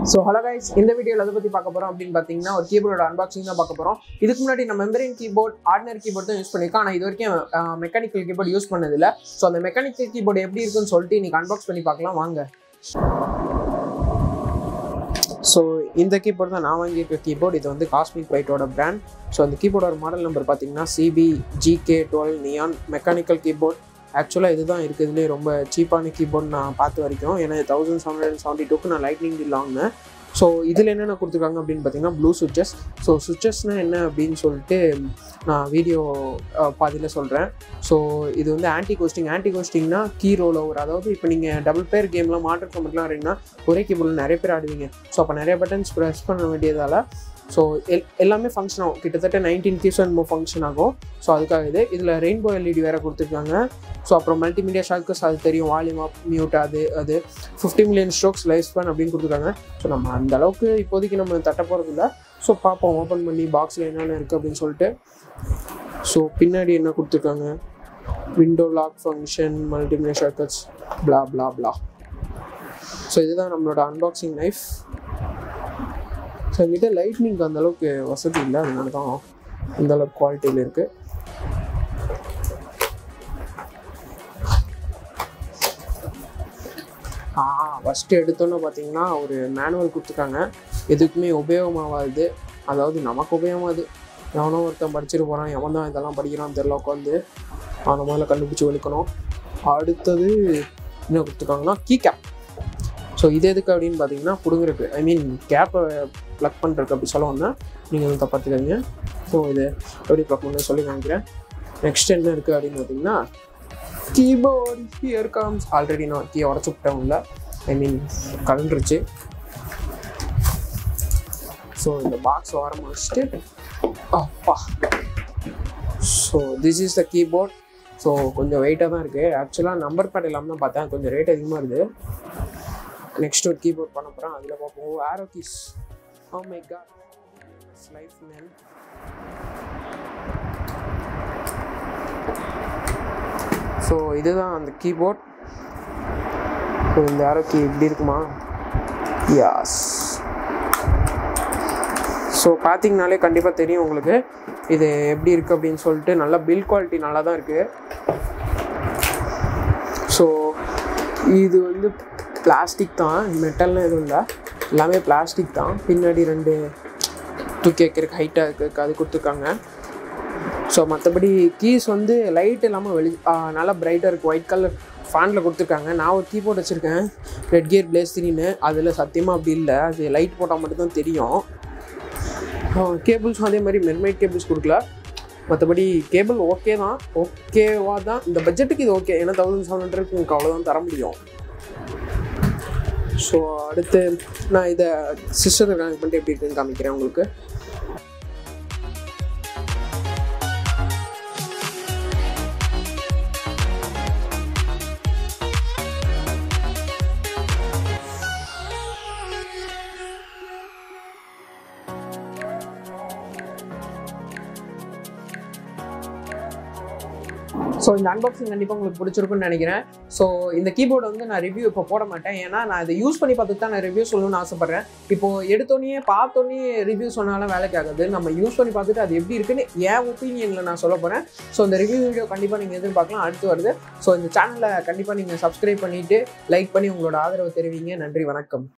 so hello guys இந்த வீடியோவில் எதை பற்றி பார்க்க போகிறோம் அப்படின்னு பார்த்தீங்கன்னா ஒரு கீபோர்டோட அன்பாக்சிங் தான் பார்க்க போகிறோம் இதுக்கு முன்னாடி நம்ம மெம்பரின் கீபோர்ட் ஆர்டினரி கீபோர்ட் தான் யூஸ் பண்ணியிருக்கோம் ஆனால் இது வரைக்கும் மெக்கானிக்கல் கீபோர்ட் யூஸ் பண்ணதில்லை ஸோ அந்த மெக்கானிக்கல் கீபோர்டு எப்படி இருக்குன்னு சொல்லிட்டு இன்னைக்கு அன்பாக்ஸ் பண்ணி பார்க்கலாம் வாங்க ஸோ இந்த கீபோர்ட் தான் நான் வாங்கியிருக்க கீபோர்ட் இது வந்து காஸ்மிக் பைட்டோட பிராண்ட் ஸோ அந்த கீபோர்டோட மாடல் நம்பர் பார்த்தீங்கன்னா C B G K twelve neon mechanical keyboard ஆக்சுவலாக இதுதான் இருக்குதுலேயே ரொம்ப சீப்பான கீபோர்ட் நான் பார்த்த வரைக்கும் ஏன்னா தௌசண்ட் செவன் ஹண்ட்ரட் செவன்ட்டி டூக்கு நான் லைட்னிங் பில் வாங்கினேன் ஸோ இதில் என்னென்ன கொடுத்துருக்காங்க அப்படின்னு பார்த்தீங்கன்னா ப்ளூ சுவிச்சஸ் ஸோ சுவிச்சஸ்னால் என்ன அப்படின்னு சொல்லிட்டு நான் வீடியோ பாதியில் சொல்கிறேன் ஸோ இது வந்து ஆன்டி கோஸ்டிங் ஆன்டி கோஸ்டிங்னா கீ ரோல் ஓவர் அதாவது இப்போ நீங்கள் டபுள் பேர் கேம்லாம் மாடல் கமெண்ட்லாம் ஆடுறீங்கன்னா ஒரே கீபோர்டில் நிறைய பேர் ஆடுவீங்க ஸோ அப்போ நிறைய பட்டன்ஸ் ப்ரெஸ் பண்ண வேண்டியதால் ஸோ எல் எல்லாமே ஃபங்க்ஷன் ஆகும் கிட்டத்தட்ட நைன்டீன் கீஸ் அண்ட் ஃபங்க்ஷன் ஆகும் ஸோ அதுக்காக இது இதில் ரெயின்போ எல்இடி வேறு கொடுத்துருக்காங்க ஸோ அப்புறம் மல்டிமீடியா ஷார்க்கஸ் அது தெரியும் வால்யூம் அப் மியூட் அது அது fifty million strokes life span அப்படின்னு கொடுத்துருக்காங்க ஸோ நம்ம அந்த அளவுக்கு இப்போதைக்கு நம்ம தட்ட போகிறது இல்லை ஸோ பார்ப்போம் ஓப்பன் பண்ணி பாக்ஸில் என்னென்ன இருக்குது அப்படின்னு சொல்லிட்டு ஸோ பின்னாடி என்ன கொடுத்துருக்காங்க window lock function multimedia shortcuts blah blah blah so இதுதான் நம்மளோட அன்பாக்சிங் நைஃப் ஸோ என்கிட்ட லைட்னிங் அந்த அளவுக்கு வசதி இல்லை அதனால தான் இந்த அளவுக்கு குவாலிட்டியில் இருக்குது ஆ ஃபஸ்ட்டு எடுத்தோன்னே பார்த்தீங்கன்னா ஒரு மேனுவல் கொடுத்துருக்காங்க எதுக்குமே உபயோகமாகாது அதாவது நமக்கு உபயோகமாகுது எவனோ ஒருத்தன் படிச்சுட்டு போகிறான் எவன் தான் இதெல்லாம் படிக்கிறான்னு தெரில உட்காந்து அவனை முதல்ல கண்டுபிடிச்சி ஒழிக்கணும் அடுத்தது என்ன கொடுத்துருக்காங்கன்னா கீ கேப் ஸோ இது எதுக்கு அப்படின்னு பார்த்தீங்கன்னா பிடுங்குறக்கு ஐ மீன் கேப்பை ப்ளக் பண்ணுறதுக்கு அப்படி சொல்ல வந்தேன் நீங்கள் எதுவும் தப்பாத்துக்காதீங்க ஸோ இது எப்படி ப்ளக் பண்ண சொல்லி காமிக்கிறேன் நெக்ஸ்ட் என்ன இருக்குது அப்படின்னு பார்த்தீங்கன்னா கீபோர்ட் ஹியர் கம்ஸ் ஆல்ரெடி நான் கீயை உடச்சு விட்டேன் உள்ள ஐ மீன் கலண்டுருச்சு ஸோ இந்த பாக்ஸ் வர முடிச்சுட்டு அப்பா so this is the keyboard so கொஞ்சம் வெயிட்டாக தான் இருக்குது ஆக்சுவலாக நம்பர் பேட் இல்லாமல் தான் பார்த்தேன் கொஞ்சம் ரேட் அதிகமாக இருக்குது நெக்ஸ்ட் ஒரு கீபோர்ட் பண்ண போகிறேன் அதில் பார்ப்போம் arrow keys oh my God life man so இதுதான் அந்த கீபோர்ட் இந்த ஆரோ கீ இப்படி இருக்குமா யாஸ் ஸோ பார்த்தீங்கனாலே கண்டிப்பாக தெரியும் உங்களுக்கு இது எப்படி இருக்குது அப்படின்னு சொல்லிட்டு நல்லா பில் குவாலிட்டி நல்லா தான் இருக்குது ஸோ இது வந்து பிளாஸ்டிக் தான் மெட்டல்லாம் எதுவும் இல்லை எல்லாமே பிளாஸ்டிக் தான் பின்னாடி ரெண்டு தூக்கி வைக்கிறதுக்கு ஹைட்டாக இருக்குது அது கொடுத்துருக்காங்க ஸோ மற்றபடி கீஸ் வந்து லைட் இல்லாமல் வெளி நல்லா பிரைட்டாக இருக்குது ஒயிட் கலர் ஃபேனில் கொடுத்துருக்காங்க நான் ஒரு கீபோர்ட் வச்சுருக்கேன் ரெட் கியர் பிளேஸ் த்ரீன்னு அதில் சத்தியமாக அப்படி இல்லை அது லைட் போட்டால் மட்டும்தான் தெரியும் கேபிள்ஸும் அதே மாதிரி மெர்மைட் கேபிள்ஸ் கொடுக்கல மற்றபடி கேபிள் ஓகே தான் ஓகேவா தான் இந்த பட்ஜெட்டுக்கு இது ஓகே ஏன்னா தௌசண்ட் செவன் ஹண்ட்ரட்க்கு உங்களுக்கு அவ்வளோதான் தர முடியும் ஸோ அடுத்து நான் இதை சிஸ்டத்தை கனெக்ட் பண்ணிட்டு எப்படி இருக்குன்னு காமிக்கிறேன் உங்களுக்கு ஸோ இந்த அன்பாக்சிங் கண்டிப்பாக உங்களுக்கு பிடிச்சிருக்குன்னு நினைக்கிறேன் ஸோ இந்த கீபோர்டு வந்து நான் ரிவ்யூ இப்போ போட மாட்டேன் ஏன்னா நான் இதை யூஸ் பண்ணி பார்த்துட்டு தான் நான் ரிவ்யூ சொல்லணும்னு ஆசைப்பட்றேன் இப்போ எடுத்தோடனே பார்த்தோன்னே ரிவ்யூ சொன்னாலும் வேலைக்கு ஆகாது நம்ம யூஸ் பண்ணி பார்த்துட்டு அது எப்படி இருக்குன்னு என் ஒப்பீனியனில் நான் சொல்ல போகிறேன் ஸோ இந்த ரிவ்யூ வீடியோ கண்டிப்பாக நீங்கள் எதிர்பார்க்கலாம் அடுத்து வருது ஸோ இந்த சேனலை கண்டிப்பாக நீங்கள் சப்ஸ்கிரைப் பண்ணிவிட்டு லைக் பண்ணி உங்களோட ஆதரவு தெரிவிங்க நன்றி வணக்கம்